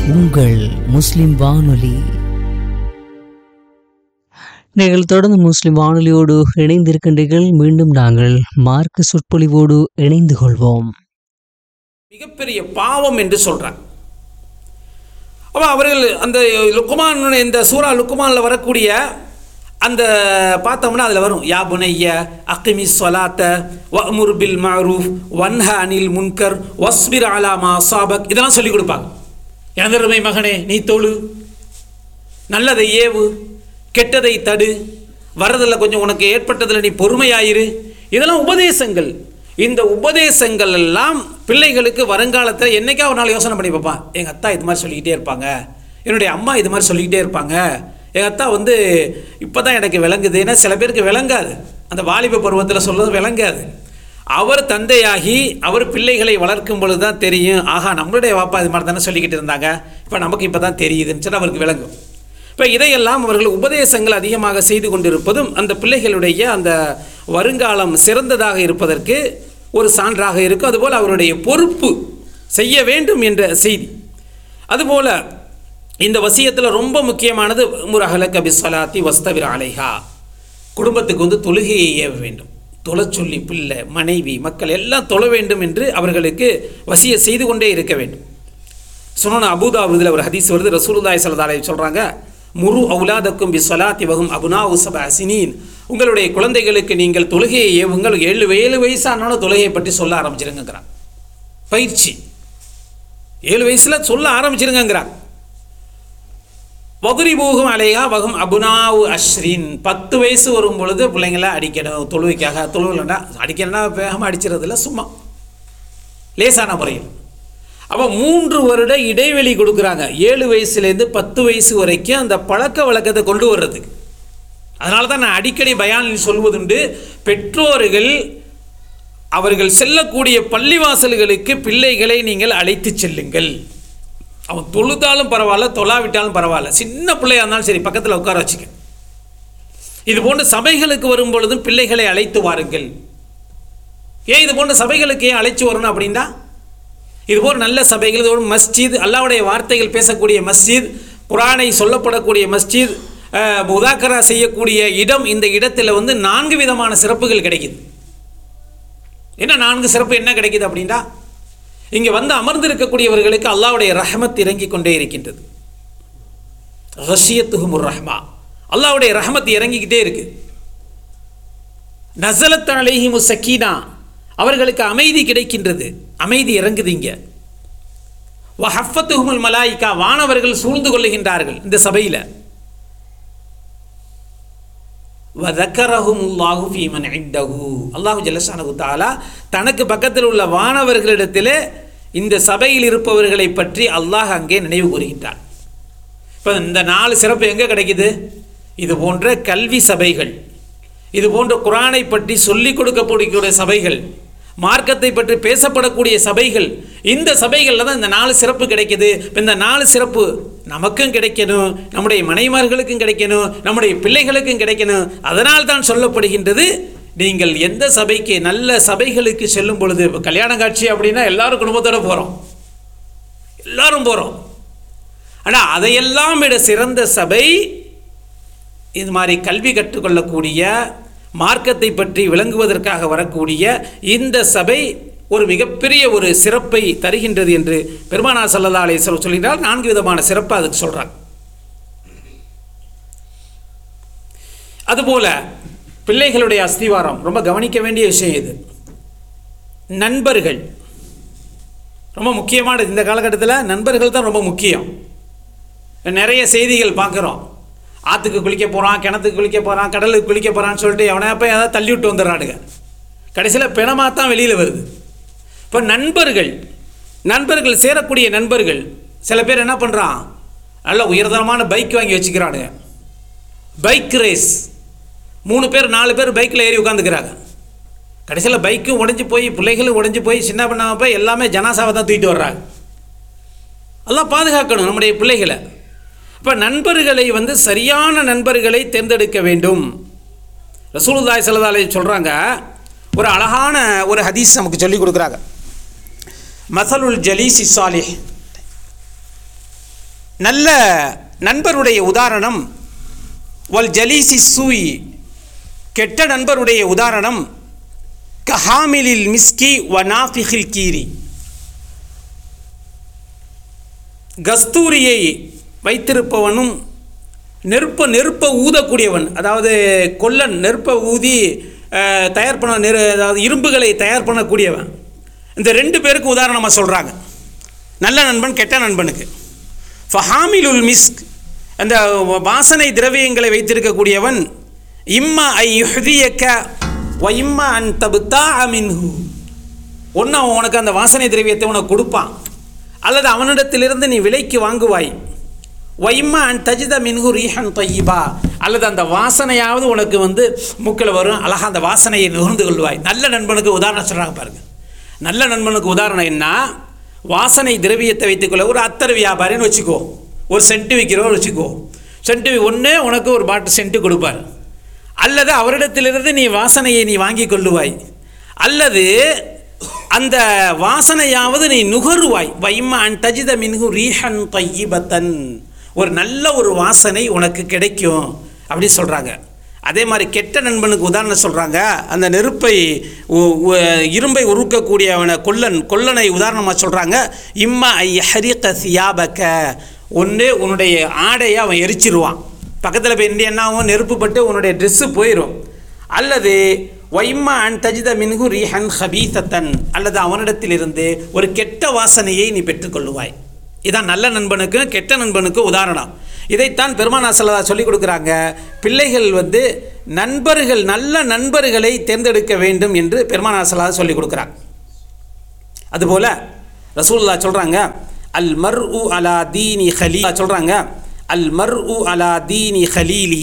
உங்கள் முஸ்லிம் வானொலி நீங்கள் தொடர்ந்து முஸ்லிம் வானொலியோடு இணைந்திருக்கின்றீர்கள் மீண்டும் நாங்கள் மார்க்க சொற்பொழிவோடு இணைந்து கொள்வோம் மிகப்பெரிய பாவம் என்று சொல்றாங்க அப்போ அவர்கள் அந்த லுக்குமான் இந்த சூரா லுக்குமானில் வரக்கூடிய அந்த பார்த்தோம்னா அதில் வரும் யா புனைய அக்கிமி சொலாத்த வமுர் பில் மரூஃப் வன்ஹ அனில் முன்கர் வஸ்பிர் அலா மா சாபக் இதெல்லாம் சொல்லிக் கொடுப்பாங்க எனதருமை மகனே நீ தொழு நல்லதை ஏவு கெட்டதை தடு வரதில் கொஞ்சம் உனக்கு ஏற்பட்டதில் நீ பொறுமையாயிரு இதெல்லாம் உபதேசங்கள் இந்த உபதேசங்கள் எல்லாம் பிள்ளைகளுக்கு வருங்காலத்தில் என்னைக்கா ஒரு நாள் யோசனை பண்ணி பார்ப்பான் எங்கள் அத்தா இது மாதிரி சொல்லிக்கிட்டே இருப்பாங்க என்னுடைய அம்மா இது மாதிரி சொல்லிக்கிட்டே இருப்பாங்க எங்கள் அத்தா வந்து இப்போ தான் எனக்கு விளங்குது ஏன்னா சில பேருக்கு விளங்காது அந்த வாலிப பருவத்தில் சொல்றது விளங்காது அவர் தந்தையாகி அவர் பிள்ளைகளை வளர்க்கும் பொழுது தான் தெரியும் ஆஹா நம்மளுடைய வாப்பா இது மாதிரி தானே சொல்லிக்கிட்டு இருந்தாங்க இப்போ நமக்கு இப்போ தான் தெரியுதுன்னு சொல்லி அவருக்கு விளங்கும் இப்போ இதையெல்லாம் அவர்கள் உபதேசங்கள் அதிகமாக செய்து கொண்டிருப்பதும் அந்த பிள்ளைகளுடைய அந்த வருங்காலம் சிறந்ததாக இருப்பதற்கு ஒரு சான்றாக இருக்கும் அதுபோல் அவருடைய பொறுப்பு செய்ய வேண்டும் என்ற செய்தி அதுபோல் இந்த வசியத்தில் ரொம்ப முக்கியமானது முரஹல கபி சலாத்தி வஸ்தவிர அலைஹா குடும்பத்துக்கு வந்து தொழுகையை ஏவ வேண்டும் தொலை சொல்லி பிள்ளை மனைவி மக்கள் எல்லாம் தொழ வேண்டும் என்று அவர்களுக்கு வசிய செய்து கொண்டே இருக்க வேண்டும் சொன்ன அபுதாபுதில் ஒரு ஹதீஸ் வருது ரசூலுல்லாய் சல்லா சொல்கிறாங்க முரு அவுலாதக்கும் பி சொலாத்தி வகும் அபுனா உசப அசினீன் உங்களுடைய குழந்தைகளுக்கு நீங்கள் தொழுகையை ஏவுங்கள் ஏழு ஏழு வயசானாலும் தொழுகையை பற்றி சொல்ல ஆரம்பிச்சிருங்கிறான் பயிற்சி ஏழு வயசில் சொல்ல ஆரம்பிச்சிருங்கிறான் வகுரி போகும் அலையா வகும் அபுனாவு அஸ்ரின் பத்து வயசு வரும் பொழுது பிள்ளைங்கள அடிக்கணும் தொழுவைக்காக தொழுவில்னா அடிக்கணும்னா வேகமாக அடிச்சிடறதில்ல சும்மா லேசான முறையில் அப்போ மூன்று வருட இடைவெளி கொடுக்குறாங்க ஏழு வயசுலேருந்து பத்து வயசு வரைக்கும் அந்த பழக்க வழக்கத்தை கொண்டு வர்றதுக்கு அதனால தான் நான் அடிக்கடி பயானில் சொல்வதுண்டு பெற்றோர்கள் அவர்கள் செல்லக்கூடிய பள்ளிவாசல்களுக்கு பிள்ளைகளை நீங்கள் அழைத்து செல்லுங்கள் அவன் தொழுதாலும் பரவாயில்ல தொழாவிட்டாலும் பரவாயில்ல சின்ன பிள்ளையா இருந்தாலும் சரி பக்கத்தில் உட்கார வச்சுக்க இது போன்ற சபைகளுக்கு வரும் பொழுதும் பிள்ளைகளை அழைத்து வாருங்கள் ஏன் இது போன்ற சபைகளுக்கு ஏன் அழைச்சு வரணும் அப்படின்னா இதுபோல் நல்ல சபைகள் இதுபோல் மஸ்ஜித் அல்லாவுடைய வார்த்தைகள் பேசக்கூடிய மஸ்ஜித் குரானை சொல்லப்படக்கூடிய மஸ்ஜித் அஹ், முதாக்கரா செய்யக்கூடிய இடம் இந்த இடத்துல வந்து நான்கு விதமான சிறப்புகள் கிடைக்குது என்ன நான்கு சிறப்பு என்ன கிடைக்குது அப்படின்னா இங்கே வந்து அமர்ந்திருக்கக்கூடியவர்களுக்கு அல்லாவுடைய ரஹமத் இறங்கி கொண்டே இருக்கின்றது ரஷியத்துஹுமுர் ரஹ்மா அல்லாவுடைய ரஹமத் இறங்கிக்கிட்டே இருக்கு நசலத் அலைஹிமு சக்கீனா அவர்களுக்கு அமைதி கிடைக்கின்றது அமைதி இறங்குது இங்க வஹஃபத்துஹுமுல் மலாயிகா வானவர்கள் சூழ்ந்து கொள்ளுகின்றார்கள் இந்த சபையில் வதக்கரஹுமுல்லாஹு ஃபீமன் இந்தஹு அல்லாஹு ஜல்லஷானஹு தஆலா தனக்கு பக்கத்தில் உள்ள வானவர்களிடத்திலே இந்த சபையில் இருப்பவர்களை பற்றி அல்லாஹ் அங்கே நினைவு கூறுகின்றான் இப்போ இந்த நாலு சிறப்பு எங்கே கிடைக்குது இது போன்ற கல்வி சபைகள் இது போன்ற குரானை பற்றி சொல்லிக் கொடுக்கக்கூடிய சபைகள் மார்க்கத்தை பற்றி பேசப்படக்கூடிய சபைகள் இந்த சபைகளில் தான் இந்த நாலு சிறப்பு கிடைக்குது இப்ப இந்த நாலு சிறப்பு நமக்கும் கிடைக்கணும் நம்முடைய மனைமார்களுக்கும் கிடைக்கணும் நம்முடைய பிள்ளைகளுக்கும் கிடைக்கணும் அதனால் தான் சொல்லப்படுகின்றது நீங்கள் எந்த சபைக்கு நல்ல சபைகளுக்கு செல்லும் பொழுது இப்ப கல்யாண காட்சி அப்படின்னா எல்லாரும் குடும்பத்தோட போகிறோம் எல்லாரும் போகிறோம் ஆனால் அதையெல்லாம் விட சிறந்த சபை இது மாதிரி கல்வி கற்றுக்கொள்ளக்கூடிய மார்க்கத்தை பற்றி விளங்குவதற்காக வரக்கூடிய இந்த சபை ஒரு மிகப்பெரிய ஒரு சிறப்பை தருகின்றது என்று பெருமானா சல்லல்லா அலைஹிஸ்ஸலாம் சொல்கிறார் நான்கு விதமான சிறப்பை அதுக்கு சொல்கிறாங்க அதுபோல பிள்ளைகளுடைய அஸ்திவாரம் ரொம்ப கவனிக்க வேண்டிய விஷயம் இது நண்பர்கள் ரொம்ப முக்கியமானது இந்த காலகட்டத்தில் நண்பர்கள் தான் ரொம்ப முக்கியம் நிறைய செய்திகள் பார்க்குறோம் ஆற்றுக்கு குளிக்க போகிறான் கிணத்துக்கு குளிக்க போகிறான் கடலுக்கு குளிக்க போகிறான்னு சொல்லிட்டு எவனை போய் ஏதாவது தள்ளி விட்டு வந்துடுறானுங்க கடைசியில் பிணமாக தான் வெளியில் வருது இப்போ நண்பர்கள் நண்பர்கள் சேரக்கூடிய நண்பர்கள் சில பேர் என்ன பண்ணுறான் நல்ல உயர்தரமான பைக் வாங்கி வச்சுக்கிறானுங்க பைக் ரேஸ் மூணு பேர் நாலு பேர் பைக்கில் ஏறி உட்காந்துக்கிறாங்க கடைசியில் பைக்கும் உடைஞ்சு போய் பிள்ளைகளும் உடைஞ்சு போய் சின்ன பண்ணாமல் போய் எல்லாமே ஜனாசாவை தான் தூக்கிட்டு வர்றாங்க எல்லாம் பாதுகாக்கணும் நம்முடைய பிள்ளைகளை இப்போ நண்பர்களை வந்து சரியான நண்பர்களை தேர்ந்தெடுக்க வேண்டும் ரசூலுல்லாஹி ஸல்லல்லாஹு அலைஹி சொல்கிறாங்க ஒரு அழகான ஒரு ஹதீஸ் நமக்கு சொல்லி கொடுக்குறாங்க மசலுல் ஜலீசி சாலிஹ் நல்ல நண்பருடைய உதாரணம் வல் ஜலீசி சூய் கெட்ட நண்பருடைய உதாரணம் கஹாமிலில் மிஸ்கி வ நாஃபிஹில் கீரி கஸ்தூரியை வைத்திருப்பவனும் நெருப்ப நெருப்ப ஊதக்கூடியவன் அதாவது கொல்லன் நெருப்ப ஊதி அஹ், தயார் பண்ண நெரு அதாவது இரும்புகளை தயார் பண்ணக்கூடியவன் இந்த ரெண்டு பேருக்கு உதாரணமாக சொல்கிறாங்க நல்ல நண்பன் கெட்ட நண்பனுக்கு ஃபஹாமிலுல் மிஸ்க் அந்த வாசனை திரவியங்களை வைத்திருக்கக்கூடியவன் இம்மா ஐ யுஹ்தியக்க வ இம்மா அன் தபுத்தா மின்ஹு ஒன்று அவன் உனக்கு அந்த வாசனை திரவியத்தை உனக்கு கொடுப்பான் அல்லது அவனிடத்திலிருந்து நீ விலைக்கு வாங்குவாய் வைம்மா அன் தஜித மின்ஹு ரீஹன் தொய்யிபா அல்லது அந்த வாசனையாவது உனக்கு வந்து மூக்கில் வரும் அழகா அந்த வாசனையை நுகர்ந்து கொள்வாய் நல்ல நண்பனுக்கு உதாரணம் சொல்கிறாங்க பாருங்க நல்ல நண்பனுக்கு உதாரணம் என்ன வாசனை திரவியத்தை வைத்துக்கொள்ள ஒரு அத்தர் வியாபாரின்னு வச்சுக்கோ ஒரு சென்ட்டு விற்கிறவர் வச்சுக்கோ சென்ட்டு ஒன்று உனக்கு ஒரு பாட்டு சென்ட்டு கொடுப்பார் அல்லது அவரிடத்திலிருந்து நீ வாசனையை நீ வாங்கி கொள்ளுவாய் அல்லது அந்த வாசனையாவது நீ நுகருவாய் வைம்மா அன் தஜித மின்ஹு ரீஹன் தையிபத்தன் ஒரு நல்ல ஒரு வாசனை உனக்கு கிடைக்கும் அப்படின்னு சொல்கிறாங்க அதே மாதிரி கெட்ட நண்பனுக்கு உதாரணம் சொல்கிறாங்க அந்த நெருப்பை உ- உ- இரும்பை உருக்கக்கூடியவனை கொல்லன் கொல்லனை உதாரணமாக சொல்கிறாங்க இம்மா ஐ ஹரிக சியாபக்க ஒன்று உன்னுடைய ஆடையை அவன் எரிச்சிருவான் பக்கத்தில் போய் நின்று என்ன ஆகும் நெருப்பு பட்டு உன்னுடைய ட்ரெஸ்ஸு போயிடும் அல்லது வைம்மா அன் தஜித மின்ஹு ரீஹன் ஹபீசத்தன் அல்லது அவனிடத்திலிருந்து ஒரு கெட்ட வாசனையை நீ பெற்றுக்கொள்ளுவாய் இதான் நல்ல நண்பனுக்கு கெட்ட நண்பனுக்கு உதாரணம் இதைத்தான் பெருமானா சல்லா சொல்லிக் கொடுக்குறாங்க பிள்ளைகள் வந்து நண்பர்கள் நல்ல நண்பர்களை தேர்ந்தெடுக்க வேண்டும் என்று பெருமானா சல்லா சொல்லிக் கொடுக்குறாங்க அதுபோல் ரசூலுல்லா சொல்கிறாங்க அல் மர் உ அலா தீனி ஹலீ சொல்கிறாங்க அல் மர் உ அலா தீனி ஹலீலி